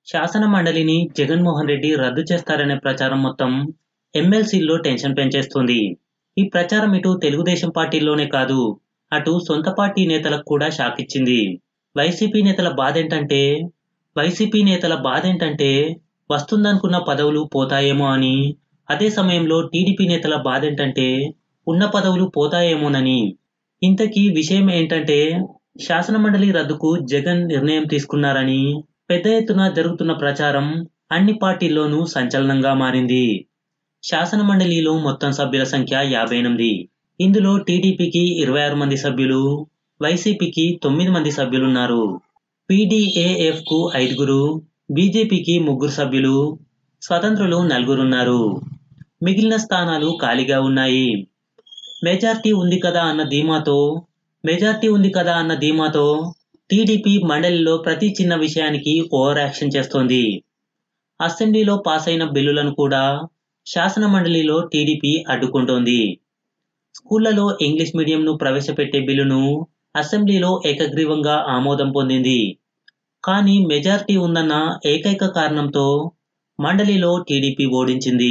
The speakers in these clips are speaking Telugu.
శాసన మండలిని జగన్మోహన్ రెడ్డి రద్దు చేస్తారనే ప్రచారం మొత్తం ఎమ్మెల్సీల్లో టెన్షన్ పెంచేస్తుంది ఈ ప్రచారం ఇటు తెలుగుదేశం పార్టీలోనే కాదు అటు సొంత పార్టీ నేతలకు కూడా షాక్ ఇచ్చింది వైసీపీ నేతల బాధ ఏంటంటే వైసీపీ నేతల బాధ ఏంటంటే వస్తుందనుకున్న పదవులు పోతాయేమో అని అదే సమయంలో టీడీపీ నేతల బాధ ఏంటంటే ఉన్న పదవులు పోతాయేమోనని ఇంతకీ విషయం ఏంటంటే శాసనమండలి రద్దుకు జగన్ నిర్ణయం తీసుకున్నారని పెద్ద ఎత్తున జరుగుతున్న ప్రచారం అన్ని పార్టీల్లోనూ సంచలనంగా మారింది శాసనమండలిలో మొత్తం సభ్యుల సంఖ్య యాభై ఎనిమిది ఇందులో టీడీపీకి ఇరవై ఆరు మంది సభ్యులు వైసీపీకి తొమ్మిది మంది సభ్యులున్నారు పీడీఏఎఫ్ కు ఐదుగురు బీజేపీకి ముగ్గురు సభ్యులు స్వతంత్రులు నలుగురున్నారు మిగిలిన స్థానాలు ఖాళీగా ఉన్నాయి మెజార్టీ ఉంది కదా అన్న ధీమాతో మెజార్టీ ఉంది కదా అన్న ధీమాతో టీడీపీ మండలిలో ప్రతి చిన్న విషయానికి ఓవర్ యాక్షన్ చేస్తోంది అసెంబ్లీలో పాస్ అయిన బిల్లులను కూడా శాసన మండలిలో టీడీపీ అడ్డుకుంటోంది స్కూళ్లలో ఇంగ్లీష్ మీడియంను ప్రవేశపెట్టే బిల్లును అసెంబ్లీలో ఏకగ్రీవంగా ఆమోదం పొందింది కానీ మెజారిటీ ఉందన్న ఏకైక కారణంతో మండలిలో టీడీపీ ఓడించింది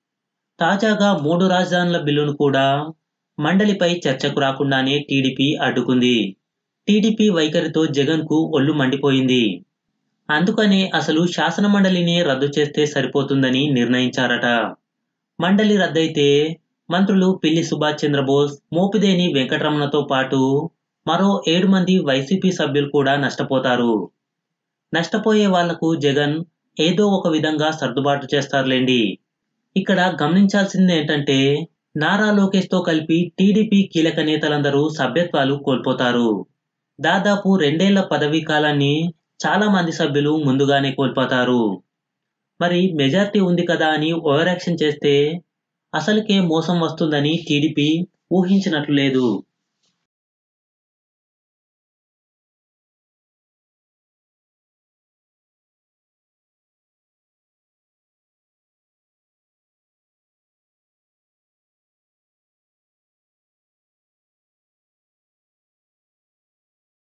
తాజాగా మూడు రాజధానుల బిల్లును కూడా మండలిపై చర్చకు రాకుండానే టీడీపీ అడ్డుకుంది టీడీపీ వైఖరితో జగన్కు ఒళ్ళు మండిపోయింది అందుకనే అసలు శాసన మండలిని రద్దు చేస్తే సరిపోతుందని నిర్ణయించారట మండలి రద్దయితే మంత్రులు పిల్లి సుభాష్ చంద్రబోస్ మోపిదేని వెంకటరమణతో పాటు మరో ఏడు మంది వైసీపీ సభ్యులు కూడా నష్టపోతారు నష్టపోయే వాళ్లకు జగన్ ఏదో ఒక విధంగా సర్దుబాటు చేస్తారులేండి ఇక్కడ గమనించాల్సింది ఏంటంటే నారా లోకేష్ తో కలిపి టీడీపీ కీలక నేతలందరూ సభ్యత్వాలు కోల్పోతారు దాదాపు రెండేళ్ల పదవీ కాలాన్ని చాలా మంది సభ్యులు ముందుగానే కోల్పోతారు మరి మెజార్టీ ఉంది కదా అని ఓవర్ యాక్షన్ చేస్తే అసలుకే మోసం వస్తుందని టీడీపీ ఊహించినట్లు లేదు